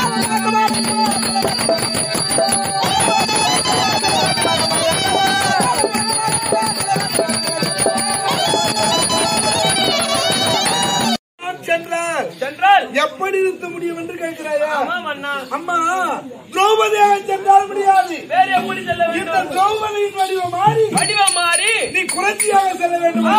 சென்றால் சென்றால் எப்படி நிறுத்த முடியும் என்று கேட்கிறாயா ஆமாம் அண்ணா அம்மா திரௌபதியாக சென்றால் முடியாது வேற எப்படி செல்ல இந்த வேண்டும் திரௌபதியின் வடிவம் மாறி வடிவம் மாறி நீ குறைச்சியாக செல்ல வேண்டும்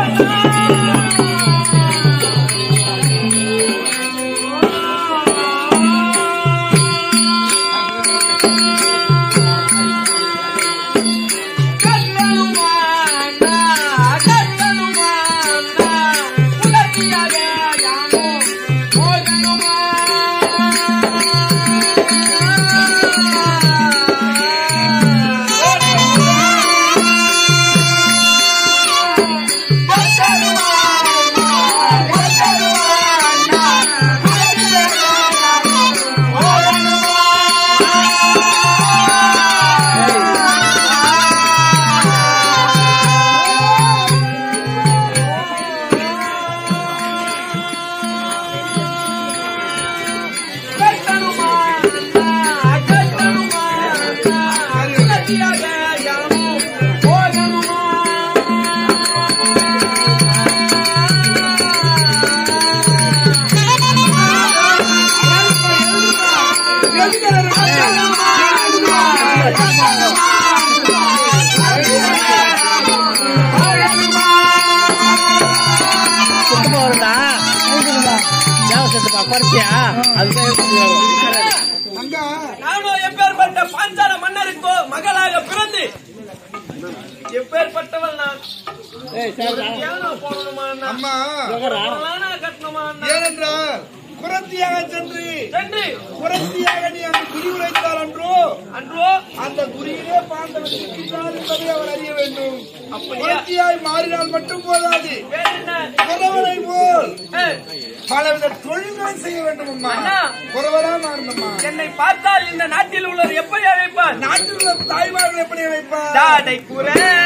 சுத்தமா வரும்டா தேவை செத்துப்பா குறைச்சியா அதுதான் அங்கா நானும் எப்பேற்பட்ட பாஞ்சால மன்னருக்கோ மகளாக பிறந்து எப்பேற்பட்டவள் நான் ஏய் சார் தியானம் போடணுமா அண்ணா? அம்மா பொருளானா கட்டணுமா அண்ணா? ஏனென்றால் குரத்தியாக சென்று சென்று குரத்தியாக நீ அந்த குறி உரைத்தால் அன்றோ அன்றோ அந்த குறியிலே பாண்டவன் இருக்கின்றான் என்பதை அவர் அறிய வேண்டும் அப்படியா? குரத்தியாய் மாறினால் மட்டும் போதாது வேற என்ன? குறவனை போல் ஏய், பலவித தொழில்களை செய்ய வேண்டும் அம்மா அண்ணா. குறவரா மாறணும்மா என்னை பார்த்தால் இந்த நாட்டில் உள்ளவர் எப்படி அழைப்பார் நாட்டில் உள்ள தாய்மார்கள் எப்படி வைப்பார் தாடை குற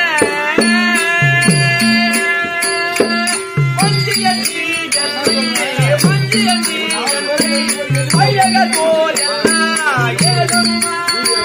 மஞ்சியந்தி ஜனமே, மஞ்சியந்தி ஜனமே, வையகத் போல் எல்லாம் ஏதம்மா.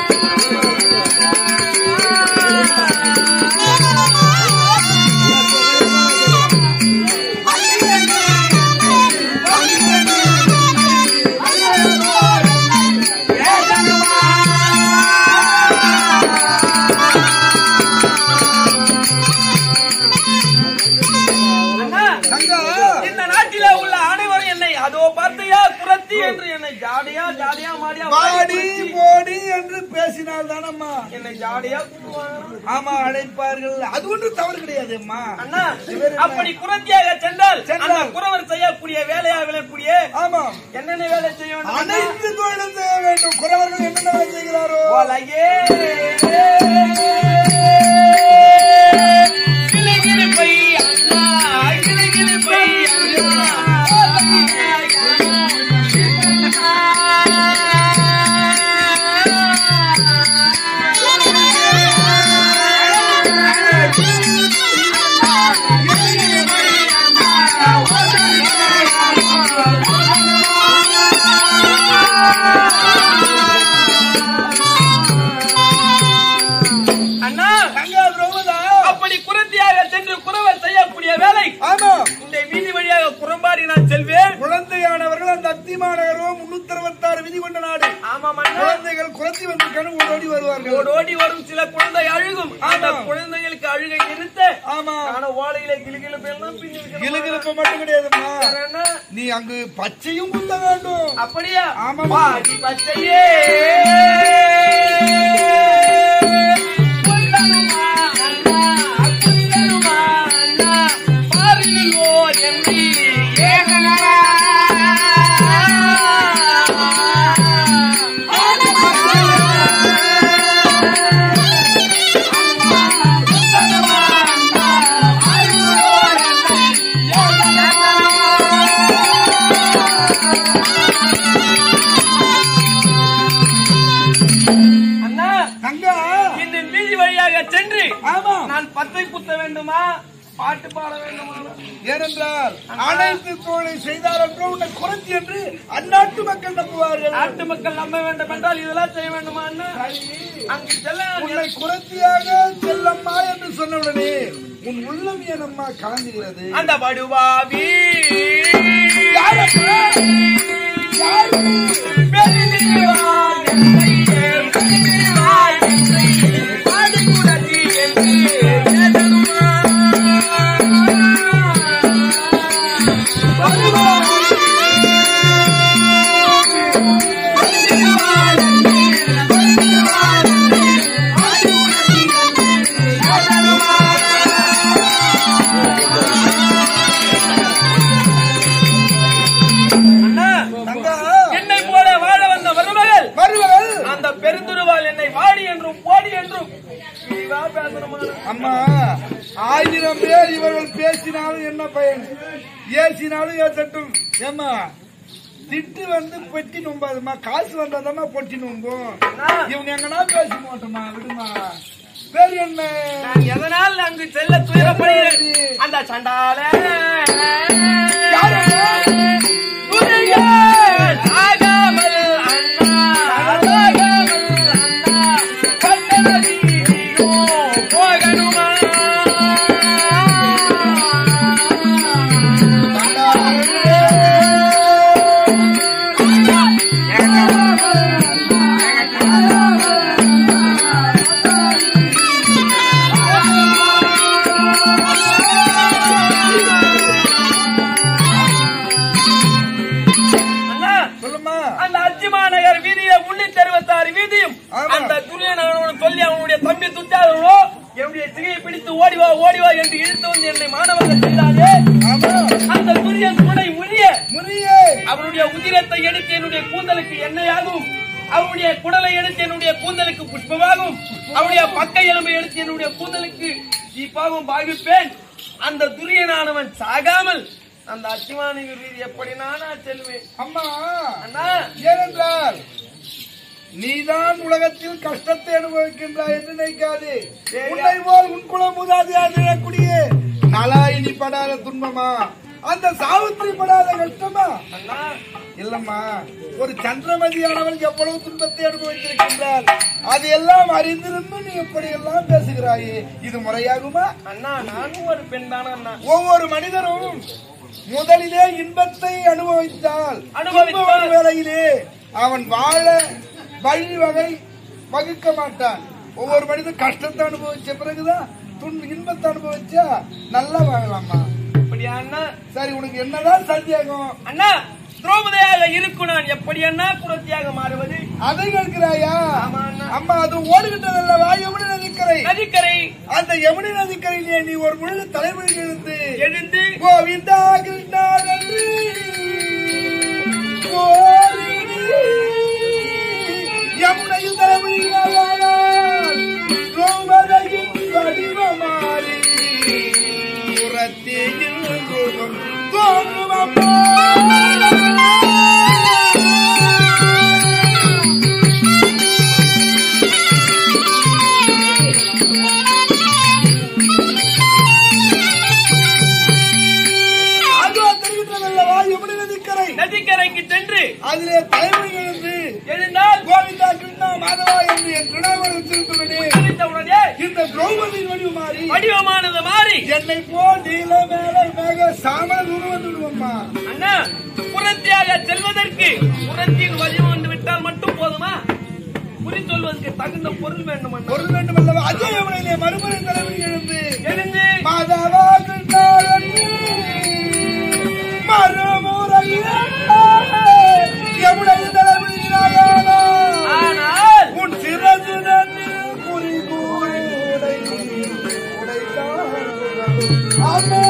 அண்ணா, அங்கா இந்த நாட்டிலே உள்ள அனைவரும் என்னை அதோ பார்த்தையா குரத்தி என்று என்னை ஜாடியா ஜாடியா மாடியா பாடி போடி என்று பேசினால் தானம்மா என்னை ஜாடியா கூப்பிடுவாங்க. ஆமா அழைப்பார்கள் அது ஒன்றும் தவறு கிடையாது அம்மா அண்ணா அப்படி குரத்தியாக சென்றால் சென்றால். அந்த குறவர் செய்யக்கூடிய வேலையாக விளக்கூடிய ஆமாம் என்னென்ன வேலை செய்ய வேண்டும் அண்ணா? அனைத்து தொழிலும் செய்ய வேண்டும் குறவர்கள் என்னென்ன வேலை செய்கிறாரோ உலகே கிளுகிளுப்பை அண்ணா, கிளுகிளுப்பை அண்ணா. அண்ணா அங்கா பிரபுதா அப்படி குரத்தியாக சென்று குறவர் செய்யக்கூடிய வேலை ஆமா இந்த வீதி வழியாக குறம்பாடி நான் செல்வேன் குழந்தையானவர்கள் அந்த அத்திமாநகரோ முன்னூத்தி அறுபத்தாறு விதி கொண்ட நாடு ஆமா அண்ணா குழந்தைகள் குறைச்சி வந்து கனவு ஓடி வருவார்கள் ஓடோடி வரும் சில குழந்தை அழுகும் அந்த ஆமா. குழந்தைகளுக்கு அழுகை நிறுத்த ஆமா ஆனா ஓலையில கிளுகிளுப்பு எல்லாம் பிஞ்சு வைக்கணும். கிளுகிழப்பு மட்டும் கிடையாதும்மா வேற என்ன? நீ அங்கு பச்சையும் குந்த வேண்டும் அப்படியா ஆமாம். பாடி பச்சையே கொல்லணுமா அண்ணா, கொல்லணுமா அண்ணா, பாரில் ஓர் எண்ணி ஏகனரா. அண்ணா பாட்டு பாட வேண்டுமானா ஏனென்றால் அனைத்து தோழை செய்தார் என்றோ உன்னை குறைச்சி என்று அந்நாட்டு மக்கள் நம்புவார்கள் நாட்டு மக்கள் நம்ப வேண்டும் என்றால் இதெல்லாம் செய்ய வேண்டுமா அண்ணா அங்கு செல்ல உன்னை குறைத்தியாக செல்லம்மா என்று சொன்னவுடனே உன் உள்ளம் ஏனம்மா கலங்குகிறது அந்த படுவாவி யாரப்பா? யாரு? அண்ணா, தங்கா, என்னை போல வாழ வந்த மருமகள் மருமகள் அந்த பெருந்துருவால் என்னை வாடி என்றும் போடி என்றும் இழிவா பேசணுமா அம்மா ஆயிரம் பேர் இவர்கள் பேசினாலும் என்ன பயன் ஏசினாலும் ஏசட்டும் ஏம்மா திட்டு வந்து பெட்டி நொம்பாதுமா காசு வந்தாதாம்மா பொட்டி நொம்பும் இவங்க எங்கன்னா பேச மாட்டோமா விடுமா பேர் என்ன நான் எதனால் அங்கு செல்ல துயரப்படுகிறேன் அந்த சண்டால துரியன் ஆகாமல் அண்ணா, ஆகாமல் அண்ணா, பட்டண வீதியோ போகணுமா? அண்ணா, சொல்லுமா அந்த அச்சிமா நகர் வீதியில முன்னூத்தி அறுபத்தாறு வீதியும் ஆமா. அந்த துரியன் அவனோடு சொல்லி அவனுடைய தம்பி துச்சாதனோ என்னுடைய சிகையை பிடித்து ஓடிவா ஓடிவா என்று இழுத்து வந்து என்னை மாணவர்கள் செய்தாரே ஆமா அந்த துரியன் துணை முறிய முறியே அவருடைய உதிரத்தை எடுத்து என்னுடைய கூந்தலுக்கு எண்ணெயாகும் அவருடைய குடலை எடுத்து என்னுடைய கூந்தலுக்கு புஷ்பமாகும் அவருடைய பக்கை எலும்பை எடுத்து என்னுடைய கூந்தலுக்கு தீபாவும் பாவிப்பேன் அந்த துரியனானவன் சாகாமல் அந்த அச்சிவானிக வீதி எப்படி நானா செல்வேன் அம்மா அண்ணா ஏனென்றால் நீதான் உலகத்தில் கஷ்டத்தை அனுபவிக்கின்றாய் என்று நினைக்காது உன்னை போல் உன் குலம் மூதாதையாடிடக்கூடிய நலாயினி படாத துன்பமா அந்த சாவித்திரி படாத கஷ்டமா அண்ணா இல்லம்மா ஒரு சந்திரமதியானவள் எவ்வளவு துன்பத்தை அனுபவித்திருக்கின்றார் அது எல்லாம் அறிந்திருந்தும் நீ எப்படி எல்லாம் பேசுகிறாயே இது முறையாகுமா அண்ணா நானும் ஒரு பெண் தானே அண்ணா ஒவ்வொரு மனிதரும் முதலிலே இன்பத்தை அனுபவித்தால் அனுபவித்தால். துன்ப ஒரு வேளையிலே அவன் வாழ வழி வகை வகுக்க மாட்டான் ஒவ்வொரு மனிதன் கஷ்டத்தை அனுபவிச்ச பிறகுதான் துன்ப இன்பத்தை அனுபவிச்சா நல்லா வாழலாமா அப்படியா அண்ணா சரி உனக்கு என்னதான் சந்தேகம் அண்ணா திரௌபதியாக இருக்கும் நான் எப்படி அண்ணா குரத்தியாக மாறுவது அதை கேட்கிறாயா ஆமா அண்ணா. அம்மா அது ஓடுகின்றதல்லவா யமுனை நதிக்கரை நதிக்கரை அந்த யமுனை நதிக்கரையிலே நீ ஒரு முழு தலைமுறை இருந்து எழுந்து கோவிந்தா கிருஷ்ணா நன்றி கோரினி யமுனையில் தலைமுறையானால் திரௌபதியின் வடிவமாறி புறத்தேயில் ரூபம் தோன்றுமம்மா அதோ தெரிகின்றதல்லவா யமுனை நதிக்கரை நதிக்கரைக்கு சென்று அதிலே தலைமை எழுந்து எழுந்தால் கோவிந்தா கிருஷ்ணா மாதவா என்று என் திருநாமம் திருத்துவனே உடனே இந்த திரௌபதி வடிவமாறி வடிவமானது மாறி என்னை போல் நீல மேல மேக சாமல வந்து விடுவம்மா அண்ணா புரத்தியாக செல்வதற்கு புரத்தியின் வடிவம் வந்து விட்டால் மட்டும் போதுமா குறி சொல்வதற்கு தகுந்த பொருள் வேண்டும் அண்ணா பொருள் வேண்டும் அல்லவா அதே யமுனையிலே மறுமுறை தலைமை எழுந்து எழுந்து மாதவா கிருஷ்ணா என்று மறுமுறையே யமுனை தலைமையிலாயான ஆனால் உன் சிறகு நன்றி குறி கூடை உடைத்தான் ஆமே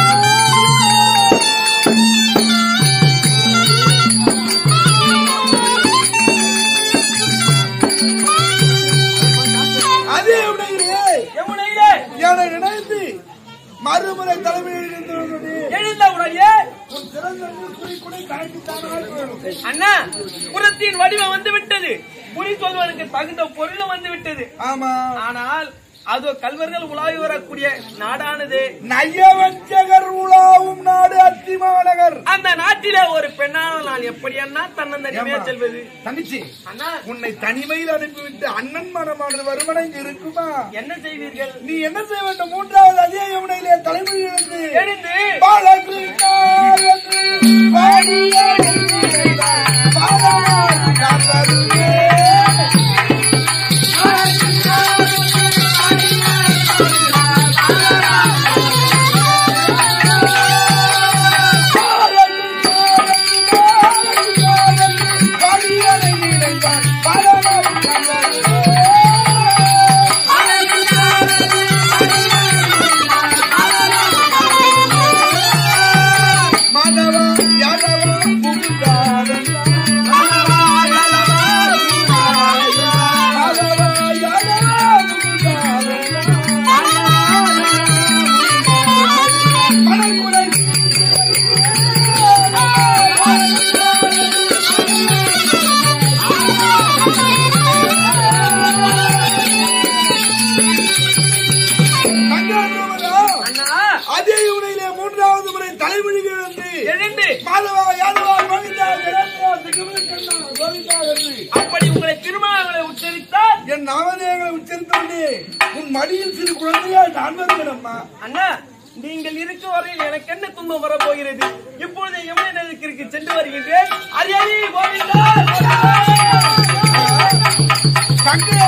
அதே உடையிலே யமுனையிலே என்னை நினைத்து மறுமுறை தலைமையில் இருந்தவனே எழுந்த உடனே உன் சிறந்த குறி கூட தாக்கித்தான் வேணும் அண்ணா புறத்தின் வடிவம் வந்து விட்டது குறி சொல்வதற்கு தகுந்த பொருளும் வந்து விட்டது ஆமா ஆனால் அதோ கல்வர்கள் உலாவி வரக்கூடிய நாடானது நயவஞ்சகர் உலாவும் நாடு அத்திமாநகர் அந்த நாட்டிலே ஒரு பெண்ணான நான் எப்படி அண்ணா தன்னந்தனிமையா ஏம்மா? செல்வது தங்கச்சி அண்ணா உன்னை தனிமையில் அனுப்பிவிட்டு அண்ணன் மனமானது வருமனை இங்கு இருக்குமா என்ன செய்வீர்கள் நீ என்ன செய்ய வேண்டும் மூன்றாவது அதே யமுனையிலே தலைமுறை இருந்து எழுந்து பாலகிருஷ்ணா என்று பாடிய பாலகிருஷ்ணா மாதவா யாதவா முகுந்தாரா மாதவா யாதவா முகுந்தாரா மணக்குடை தங்காதவரா அண்ணா அதே உடையிலே மூன்றாவது முறை தலைமொழிகள் வந்து எழுந்து மாதவா யாதவா கோவிந்தா ஜெகநாதா திகமலக்கண்ணா கோவிந்தா என்று அப்படி உங்களை திருமணங்களை உச்சரித்தால் என் நாமதேயங்களை உச்சரித்தோடு உன் மடியில் சிறு குழந்தையா நான் வருவேன் அம்மா அண்ணா நீங்கள் இருக்கும் வரையில் எனக்கு என்ன துன்பம் வரப் போகிறது இப்பொழுது யமுனை நதிக்கு சென்று வருகின்றேன் அரியணி கோவிந்தா கோவிந்தா. தங்கையா